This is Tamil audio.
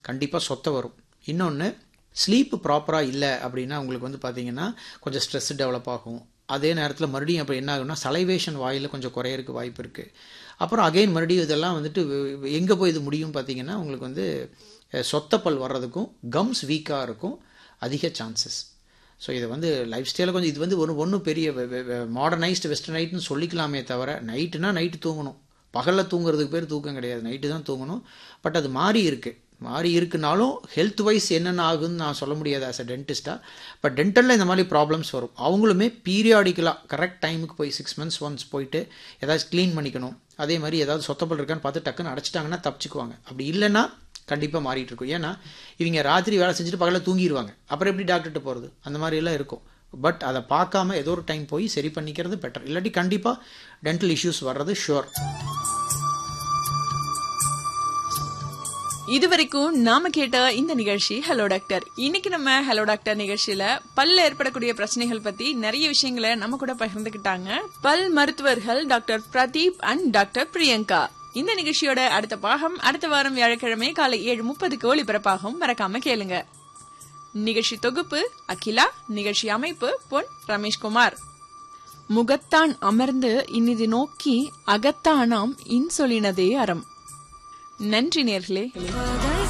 கண்டிப்பாக சொத்த வரும் இன்னொன்று ஸ்லீப் ப்ராப்பராக இல்லை அப்படின்னா உங்களுக்கு வந்து பார்த்தீங்கன்னா கொஞ்சம் ஸ்ட்ரெஸ் டெவலப் ஆகும் அதே நேரத்தில் மறுபடியும் அப்போ என்ன ஆகும்னா சலைவேஷன் வாயில் கொஞ்சம் குறையறதுக்கு வாய்ப்பு இருக்குது அப்புறம் அகைன் மறுபடியும் இதெல்லாம் வந்துட்டு எங்கே போய் இது முடியும் பார்த்தீங்கன்னா உங்களுக்கு வந்து அஹ், சொத்தப்பல் வர்றதுக்கும் கம்ஸ் வீக்காக இருக்கும் அதிக சான்சஸ் ஸோ இது வந்து லைஃப் ஸ்டைலில் கொஞ்சம் இது வந்து ஒரு ஒன்றும் பெரிய மாடர்னைஸ்டு வெஸ்டர்னைட்னு சொல்லிக்கலாமே தவிர நைட்டுனா நைட்டு தூங்கணும் பகலில் தூங்குறதுக்கு பேர் தூக்கம் கிடையாது நைட்டு தான் தூங்கணும் பட் அது மாறி இருக்கு மாறி இருக்குனாலும் ஹெல்த் வைஸ் என்னென்ன ஆகுன்னு நான் சொல்ல முடியாது ஆஸ் அ டென்டிஸ்ட்டாக பட் டென்டலில் இந்த மாதிரி ப்ராப்ளம்ஸ் வரும் அவங்களுமே பீரியாடிக்கலாக கரெக்ட் டைமுக்கு போய் சிக்ஸ் மந்த்ஸ் ஒன்ஸ் போயிட்டு ஏதாச்சும் க்ளீன் பண்ணிக்கணும் அதே மாதிரி ஏதாவது சொத்தப்பல் இருக்கான்னு பார்த்து டக்குன்னு அடைச்சிட்டாங்கன்னா தப்பிச்சுக்குவாங்க அப்படி இல்லைன்னா கண்டிப்பாக மாறிட்டு இருக்கும் ஏன்னா இவங்க ராத்திரி வேலை செஞ்சுட்டு பகலில் தூங்கிடுவாங்க அப்புறம் எப்படி டாக்டர்கிட்ட போகிறது அந்த மாதிரி எல்லாம் இருக்கும் பட் அதை பார்க்காம ஏதோ ஒரு டைம் போய் சரி பண்ணிக்கிறது பெட்டர் இல்லாட்டி கண்டிப்பாக டென்டல் இஷ்யூஸ் வர்றது ஷுவர் இதுவரைக்கும் நாம கேட்ட இந்த நிகழ்ச்சி ஹலோ டாக்டர் இன்னைக்கு நம்ம ஹலோ டாக்டர் நிகழ்ச்சியில பல்ல ஏற்படக்கூடிய பிரச்சனைகள் பத்தி நிறைய விஷயங்களை நம்ம கூட பகிர்ந்துக்கிட்டாங்க பல் மருத்துவர்கள் doctor Pradeep and doctor Priyanka இந்த நிகழ்ச்சியோட அடுத்த பாகம் அடுத்த வாரம் வியாழக்கிழமை காலை ஏழு முப்பதுக்கு ஒளிபரப்பாகும் மறக்காம கேளுங்க நிகழ்ச்சி தொகுப்பு அகிலா நிகழ்ச்சி அமைப்பு பொன் ரமேஷ்குமார் முகத்தான் அமர்ந்து இனிது நோக்கி அகத்தானாம் இன்சொலினதே அறம் நன்றி நேர்களே